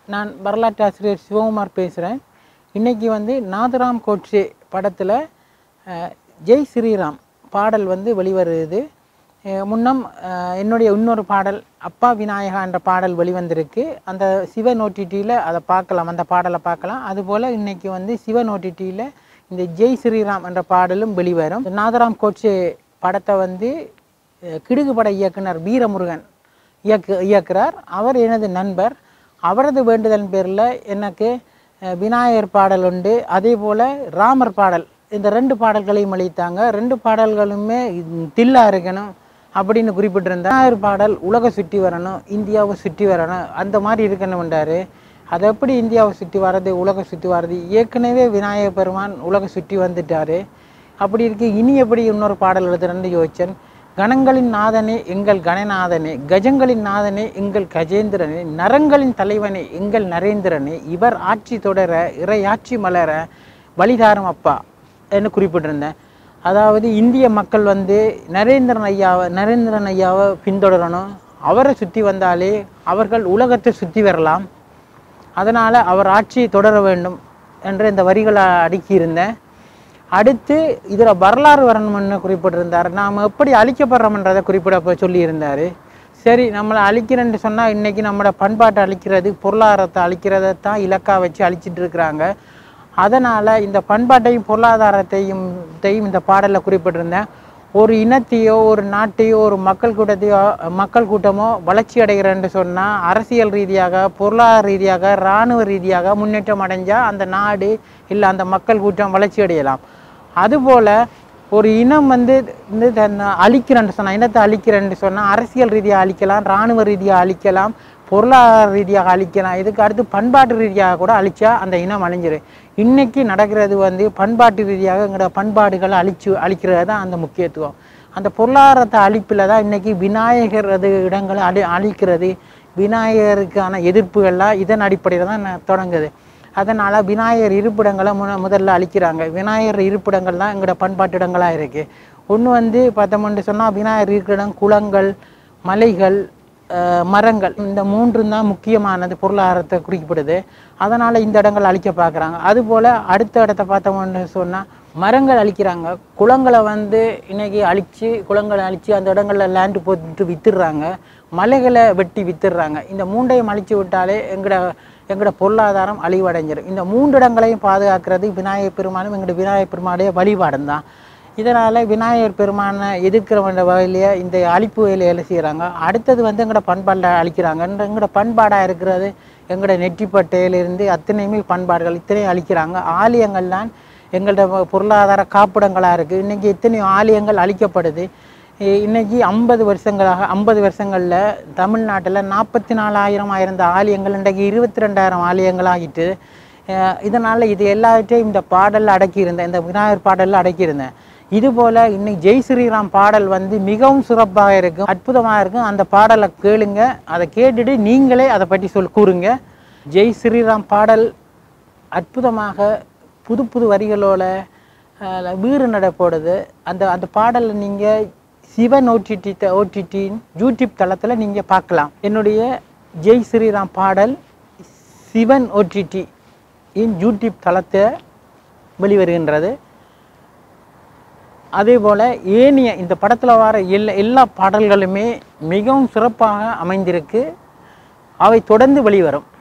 நான் வரலாற்று ஆசிரியர் சிவகுமார் பேசுகிறேன் இன்னைக்கு வந்து நாதராம் கோட்சே படத்தில் ஜெய் ஸ்ரீராம் பாடல் வந்து வெளிவருது அஹ் முன்னம் அஹ் என்னுடைய இன்னொரு பாடல் அப்பா விநாயகா என்ற பாடல் வெளிவந்திருக்கு அந்த சிவன் ஓடிடியில் அதை பார்க்கலாம் அந்த பாடலை பார்க்கலாம் அதுபோல் இன்னைக்கு வந்து சிவன் ஓடிடியில் இந்த ஜெய் ஸ்ரீராம் என்ற பாடலும் வெளிவரும் நாதராம் கோட்சே படத்தை வந்து அஹ் கிடுகு பட இயக்குனர் வீரமுருகன் இயக்கு இயக்குறார் அவர் எனது நண்பர் அவரது வேண்டுதல் பேரில் எனக்கு அஹ், விநாயகர் பாடல் உண்டு அதே போல் ராமர் பாடல் இந்த ரெண்டு பாடல்களையும் அளித்தாங்க ரெண்டு பாடல்களுமே இது தில்லா இருக்கணும் அப்படின்னு குறிப்பிட்டிருந்தார் விநாயகர் பாடல் உலக சுற்றி வரணும் இந்தியாவை சுற்றி வரணும் அந்த மாதிரி இருக்கணும்ன்றாரு அது எப்படி இந்தியாவை சுற்றி வர்றது உலக சுற்றி வர்றது ஏற்கனவே விநாயகர் பெருமான் உலக சுற்றி வந்துட்டாரு அப்படி இருக்கு இனி எப்படி இன்னொரு பாடல் எழுதுறேன்னு யோசிச்சேன் கணங்களின் நாதனே எங்கள் கணநாதனே கஜங்களின் நாதனே எங்கள் கஜேந்திரனே நரங்களின் தலைவனே எங்கள் நரேந்திரனே இவர் ஆட்சி தொடர இறையாட்சி மலர வழிதாரும் அப்பா என்று குறிப்பிட்டிருந்தேன் அதாவது இந்திய மக்கள் வந்து நரேந்திரன் ஐயாவை நரேந்திரன் ஐயாவை பின்தொடரணும் அவரை சுற்றி வந்தாலே அவர்கள் உலகத்தை சுற்றி வரலாம் அதனால் அவர் ஆட்சியை தொடர வேண்டும் என்று இந்த வரிகளை அடுக்கியிருந்தேன் அடுத்து இதில் வரலாறு வரணும்னு குறிப்பிட்டிருந்தார் நாம் எப்படி அழிக்கப்படுறோம்ன்றதை குறிப்பிட இப்ப சொல்லியிருந்தார் சரி நம்மளை அழிக்கிறேன்னு சொன்னால் இன்றைக்கி நம்மளோட பண்பாட்டை அழிக்கிறது பொருளாதாரத்தை அழிக்கிறதை தான் இலக்கா வச்சு அழிச்சிட்டு இருக்கிறாங்க அதனால் இந்த பண்பாட்டையும் பொருளாதாரத்தையும் தையும் இந்த பாடலில் குறிப்பிட்டிருந்தேன் ஒரு இனத்தையோ ஒரு நாட்டையோ ஒரு மக்கள் கூட்டத்தையோ மக்கள் கூட்டமோ வளர்ச்சி அடைகிறேன்னு சொன்னால் அரசியல் ரீதியாக பொருளாதார ரீதியாக இராணுவ ரீதியாக முன்னேற்றம் அடைஞ்சால் அந்த நாடு இல்லை அந்த மக்கள் கூட்டம் வளர்ச்சி அடையலாம் அதுபோல் ஒரு இனம் வந்து வந்து தன்னை அழிக்கிறேன்னு சொன்னால் இனத்தை அழிக்கிறேன்னு சொன்னால் அரசியல் ரீதியாக அழிக்கலாம் இராணுவ ரீதியாக அழிக்கலாம் பொருளாதார ரீதியாக அழிக்கலாம் இதுக்கு அடுத்து பண்பாட்டு ரீதியாக கூட அழிச்சா அந்த இனம் அழிஞ்சிரும் இன்னைக்கு நடக்கிறது வந்து பண்பாட்டு ரீதியாக எங்களோட பண்பாடுகளை அழிச்சு அழிக்கிறது தான் அந்த முக்கியத்துவம் அந்த பொருளாதாரத்தை அழிப்பில் தான் இன்னைக்கு விநாயகர் அது இடங்களை அழி அழிக்கிறது விநாயகருக்கான எதிர்ப்புகள்லாம் இதன் அடிப்படையில் தான் ந- தொடங்குது அதனால் விநாயகர் இருப்பிடங்களை முன முதல்ல அழிக்கிறாங்க விநாயகர் இருப்பிடங்கள் தான் எங்களோட பண்பாட்டு இடங்களாக இருக்குது ஒன்று வந்து பார்த்தோம்னு சொன்னால் விநாயகர் இருக்கிற இடம் குளங்கள் மலைகள் அஹ், மரங்கள் இந்த மூன்றும் தான் முக்கியமானது பொருளாதாரத்தை குறிக்கப்படுது அதனால் இந்த இடங்கள் அழிக்க பார்க்குறாங்க அதுபோல் அடுத்த இடத்த பார்த்தோம்னு சொன்னால் மரங்கள் அழிக்கிறாங்க குளங்களை வந்து இன்னைக்கு அழித்து குளங்களை அழித்து அந்த இடங்களில் லேண்டு போட்டு வித்துடுறாங்க மலைகளை வெட்டி வித்துடுறாங்க இந்த மூண்டையும் அழிச்சு விட்டாலே எங்களோட எங்களோட பொருளாதாரம் அழிவடைஞ்சிடும் இந்த மூன்று இடங்களையும் பாதுகாக்கிறது விநாயகர் பெருமானும் எங்களோட விநாயகர் பெருமானுடைய வழிபாடும் தான் இதனால் விநாயகர் பெருமானை எதிர்க்கிறவங்க வகையிலேயே இந்த அழிப்பு வேலைகளை செய்கிறாங்க அடுத்தது வந்து எங்களோட பண்பாடை அழிக்கிறாங்க எங்களோட பண்பாடாக இருக்கிறது எங்களோட நெற்றிப்பட்டையிலிருந்து அத்தனையுமே பண்பாடுகள் இத்தனையும் அழிக்கிறாங்க ஆலயங்கள்லாம் எங்களோட பொ- பொருளாதார காப்பிடங்களாக இருக்குது இன்றைக்கி எத்தனையோ ஆலயங்கள் அழிக்கப்படுது இ- இன்னைக்கு ஐம்பது வருஷங்களாக ஐம்பது வருஷங்களில் தமிழ்நாட்டில் நாற்பத்தி நாலாயிரம் ஆயிருந்த ஆலயங்கள் இன்றைக்கு இருபத்தி ரெண்டாயிரம் ஆலயங்கள் ஆகிட்டு இதனால் இது எல்லாத்தையும் இந்த பாடலில் அடக்கியிருந்தேன் இந்த விநாயகர் பாடலில் அடக்கியிருந்தேன் இதுபோல் இன்னைக்கு ஜெய் ஸ்ரீராம் பாடல் வந்து மிகவும் சிறப்பாக இருக்கும் அற்புதமாக இருக்கும் அந்த பாடலை கேளுங்க அதை கேட்டுட்டு நீங்களே அதை பற்றி சொல் கூறுங்க ஜெய் ஸ்ரீராம் பாடல் அற்புதமாக புது புது வரிகளோட அஹ், வீறு நடை போடுது அந்த அந்த பாடலை நீங்கள் சிவன் ஓடிடி ஓடிடியின் யூடியூப் தளத்தில் நீங்கள் பார்க்கலாம் என்னுடைய ஜெய் ஸ்ரீராம் பாடல் சிவன் ஓடிடி இன் யூடியூப் தளத்தை வெளிவருகின்றது அதே போல் ஏனைய இந்த படத்தில் வர எல்லா எல்லா பாடல்களுமே மிகவும் சிறப்பாக அமைந்திருக்கு அவை தொடர்ந்து வெளிவரும்